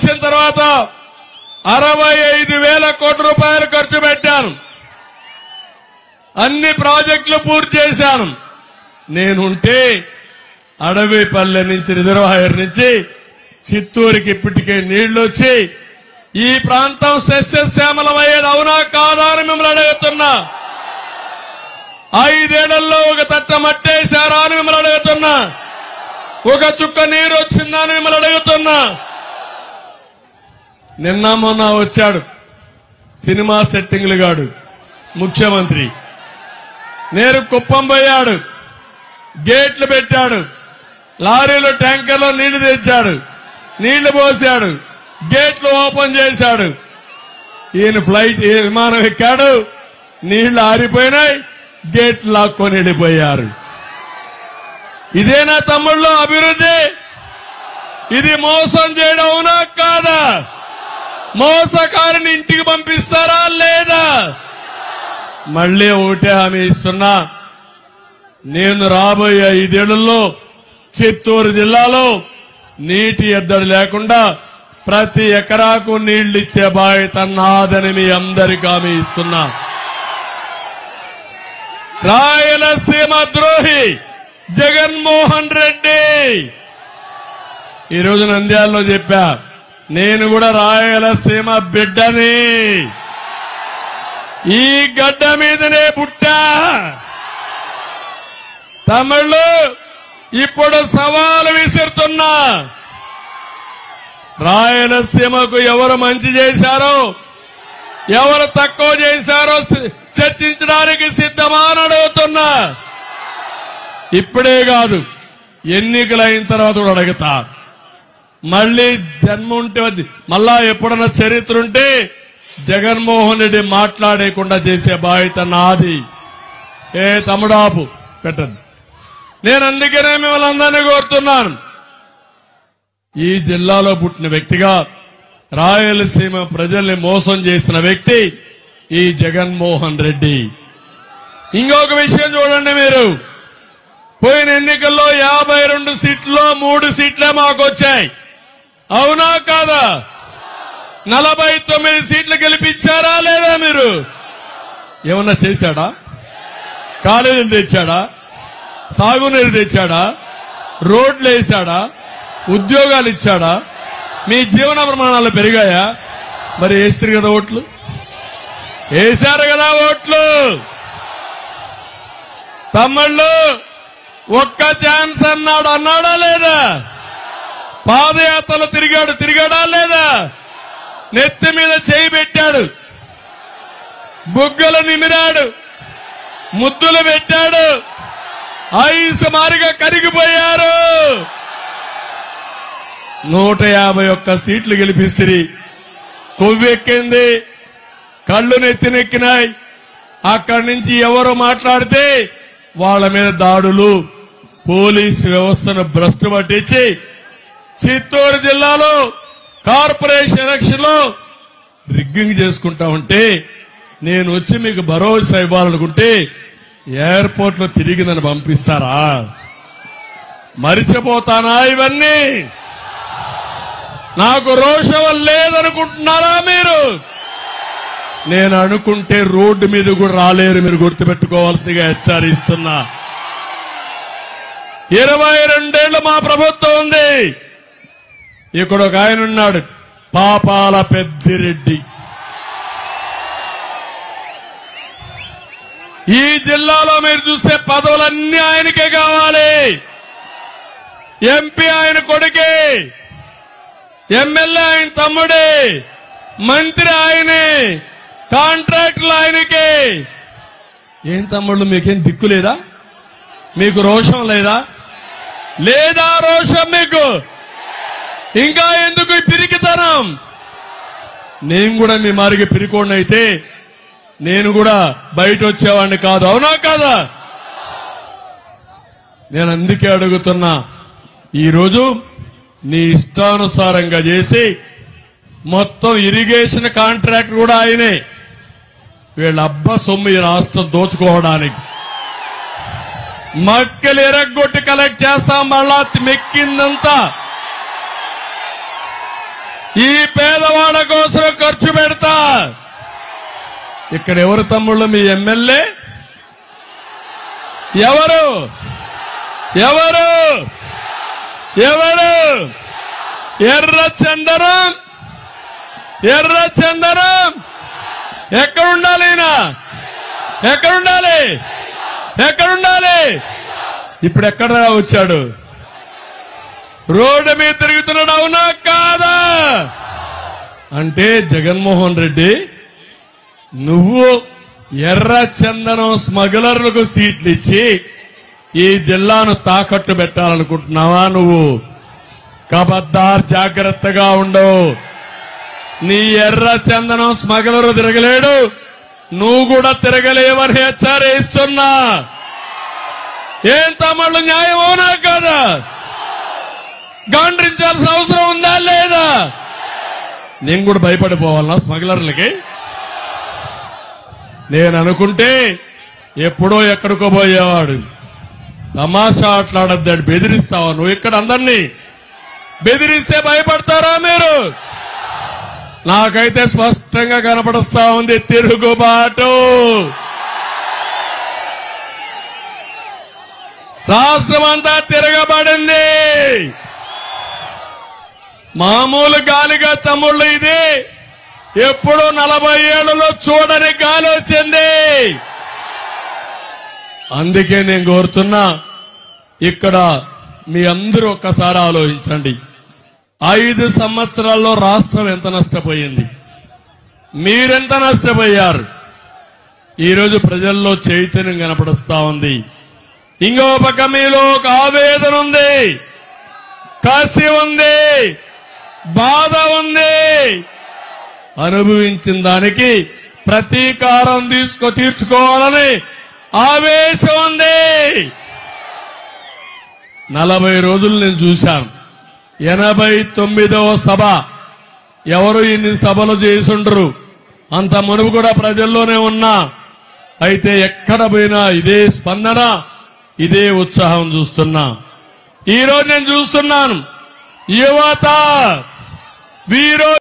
వచ్చిన తర్వాత అరవై ఐదు వేల కోట్ల రూపాయలు ఖర్చు పెట్టాను అన్ని ప్రాజెక్టులు పూర్తి చేశాను నేనుంటే అడవిపల్లె నుంచి రిజర్వాయర్ నుంచి చిత్తూరుకి ఇప్పటికే నీళ్లు వచ్చి ఈ ప్రాంతం సస్యశ్యామలమయ్యేది అవునా కాదా అని మిమ్మల్ని అడుగుతున్నా ఐదేళ్లలో ఒక తట్ట మట్టేశారా అని మిమ్మల్ని అడుగుతున్నా ఒక చుక్క నీరు వచ్చిందా అని మిమ్మల్ని అడుగుతున్నా నిన్న మొన్న వచ్చాడు సినిమా సెట్టింగ్లు గాడు ముఖ్యమంత్రి నేరు కుప్పం పోయాడు గేట్లు పెట్టాడు లారీలో ట్యాంకర్లో నీళ్లు తెచ్చాడు నీళ్లు పోసాడు గేట్లు ఓపెన్ చేశాడు ఈయన ఫ్లైట్ ఈ విమానం ఎక్కాడు నీళ్లు ఆరిపోయినాయి గేట్లు లాక్కొని వెళ్ళిపోయారు ఇదేనా తమ్ముళ్ళు అభివృద్ధి ఇది మోసం చేయడం అవునా కాదా మోసకారిని ఇంటికి పంపిస్తారా లేదా మళ్ళీ ఒకటే హామీ ఇస్తున్నా నేను రాబోయే ఐదేళ్లలో చిత్తూరు జిల్లాలో నీటి ఎద్దడి లేకుండా ప్రతి ఎకరాకు నీళ్లు ఇచ్చే బాధ్యత నాదని మీ అందరికీ హామీ ఇస్తున్నా రాయలసీమ ద్రోహి జగన్మోహన్ రెడ్డి ఈరోజు నంద్యాలలో చెప్పా నేను కూడా రాయలసీమ బిడ్డని ఈ గడ్డ మీదనే పుట్టా తమిళ్ళు ఇప్పుడు సవాలు విసురుతున్నా రాయలసీమకు ఎవరు మంచి చేశారో ఎవరు తక్కువ చేశారో సి- చర్చించడానికి సిద్ధమా అని అడుగుతున్నా ఇప్పుడే కాదు ఎన్నికలు అయిన తర్వాత కూడా అడుగుతా మళ్ళీ జన్మ ఉంటే వద్ది- మళ్ళా ఎప్పుడన్నా చరిత్ర ఉంటే జగన్మోహన్ రెడ్డి మాట్లాడేకుండా చేసే బాధ్యత నాది ఏ తమ్ముడాపు పెట్టద్దు నేను అందుకనే మిమ్మల్ని అందరినీ కోరుతున్నాను ఈ జిల్లాలో పుట్టిన వ్యక్తిగా రాయలసీమ ప్రజల్ని మోసం చేసిన వ్యక్తి ఈ జగన్మోహన్ రెడ్డి ఇంకొక విషయం చూడండి మీరు పోయిన ఎన్నికల్లో యాభై రెండు సీట్లో మూడు సీట్లే మాకు వచ్చాయి అవునా కాదా నలభై తొమ్మిది సీట్లు గెలిపించారా లేదా మీరు ఏమన్నా చేశాడా కాలేజీలు తెచ్చాడా సాగునీరు తెచ్చాడా రోడ్లు వేశాడా ఉద్యోగాలు ఇచ్చాడా మీ జీవన ప్రమాణాలు పెరిగాయా మరి వేస్తారు కదా ఓట్లు వేశారు కదా ఓట్లు తమ్ముళ్ళు ఒక్క ఛాన్స్ అన్నాడు అన్నాడా లేదా పాదయాత్రలు తిరిగాడు తిరిగాడా లేదా నెత్తి మీద చేయి పెట్టాడు బుగ్గలు నిమిరాడు ముద్దులు పెట్టాడు ఐసు మారిగా కరిగిపోయారు నూట యాభై ఒక్క సీట్లు గెలిపిస్తుంది కొవ్వెక్కింది కళ్ళు నెత్తినెక్కినాయి అక్కడి నుంచి ఎవరు మాట్లాడితే వాళ్ళ మీద దాడులు పోలీసు వ్యవస్థను భ్రష్టు పట్టించి చిత్తూరు జిల్లాలో కార్పొరేషన్ ఎలక్షన్ లో రిగ్గింగ్ చేసుకుంటా ఉంటే నేను వచ్చి మీకు భరోసా ఇవ్వాలనుకుంటే ఎయిర్పోర్ట్ లో తిరిగి నన్ను పంపిస్తారా మరిచిపోతానా ఇవన్నీ నాకు రోషం లేదనుకుంటున్నారా మీరు నేను అనుకుంటే రోడ్డు మీద కూడా రాలేరు మీరు గుర్తుపెట్టుకోవాల్సిందిగా హెచ్చరిస్తున్నా ఇరవై రెండేళ్లు మా ప్రభుత్వం ఉంది ఇక్కడ ఒక ఆయన ఉన్నాడు పాపాల పెద్దిరెడ్డి ఈ జిల్లాలో మీరు చూస్తే పదవులన్నీ ఆయనకే కావాలి ఎంపీ ఆయన కొడుకే ఎమ్మెల్యే ఆయన తమ్ముడే మంత్రి ఆయనే కాంట్రాక్టులు ఆయనకే ఏం తమ్ముళ్ళు మీకేం దిక్కు లేదా మీకు రోషం లేదా లేదా రోషం మీకు ఇంకా ఎందుకు ఈ పిరికితనం నేను కూడా మీ మారికి పిరికోండి అయితే నేను కూడా బయట వచ్చేవాడిని కాదు అవునా కాదా నేను అందుకే అడుగుతున్నా ఈరోజు నీ ఇష్టానుసారంగా చేసి మొత్తం ఇరిగేషన్ కాంట్రాక్ట్ కూడా ఆయనే వీళ్ళ అబ్బ సొమ్ము ఈ రాష్ట్రం దోచుకోవడానికి మక్కలు ఎరగొట్టి కలెక్ట్ చేస్తాం మళ్ళా మెక్కిందంతా ఈ పేదవాళ్ళ కోసం ఖర్చు పెడతా ఇక్కడ ఎవరు తమ్ముళ్ళు మీ ఎమ్మెల్యే ఎవరు ఎవరు ఎవరు ఎర్ర చందనం ఎర్ర చందనం ఎక్కడుండాలి ఈయన ఎక్కడుండాలి ఎక్కడుండాలి ఇప్పుడు ఎక్కడ వచ్చాడు రోడ్డు మీద తిరుగుతున్నాడు అవునా కాదా అంటే జగన్మోహన్ రెడ్డి నువ్వు ఎర్ర చందనం స్మగ్లర్లకు సీట్లు ఇచ్చి ఈ జిల్లాను తాకట్టు పెట్టాలనుకుంటున్నావా నువ్వు కబద్దార్ జాగ్రత్తగా ఉండవు నీ ఎర్ర చందనం స్మగ్లరు తిరగలేడు నువ్వు కూడా తిరగలేవని హెచ్చరిస్తున్నా ఏం తమ్ముళ్ళు న్యాయం అవునా కదా గాండ్రించాల్సిన అవసరం ఉందా లేదా నేను కూడా భయపడిపోవాలన్నా స్మగ్లర్లకి నేను అనుకుంటే ఎప్పుడో ఎక్కడికో పోయేవాడు తమాషా ఆటలాడద్దాడు బెదిరిస్తావా నువ్వు ఇక్కడ అందరినీ బెదిరిస్తే భయపడతారా మీరు నాకైతే స్పష్టంగా కనపడుస్తా ఉంది తిరుగుబాటు రాష్ట్రమంతా తిరగబడింది మామూలు గాలిగా తమ్ముళ్ళు ఇది ఎప్పుడు నలభై ఏళ్లలో చూడని గాలి వచ్చింది అందుకే నేను కోరుతున్నా ఇక్కడ మీ అందరూ ఒక్కసారి ఆలోచించండి ఐదు సంవత్సరాల్లో రాష్ట్రం ఎంత నష్టపోయింది మీరెంత నష్టపోయారు ఈరోజు ప్రజల్లో చైతన్యం కనపడుస్తా ఉంది ఇంకో పక్క మీలో ఒక ఆవేదన ఉంది కసి ఉంది బాధ ఉంది అనుభవించిన దానికి ప్రతీకారం తీసుకో తీర్చుకోవాలని ఆవేశం ఉంది నలభై రోజులు నేను చూశాను ఎనభై తొమ్మిదవ సభ ఎవరు ఇన్ని సభలు చేసుండరు అంత మునుపు కూడా ప్రజల్లోనే ఉన్నా అయితే ఎక్కడ పోయినా ఇదే స్పందన ఇదే ఉత్సాహం చూస్తున్నా ఈ రోజు నేను చూస్తున్నాను యువత వీరో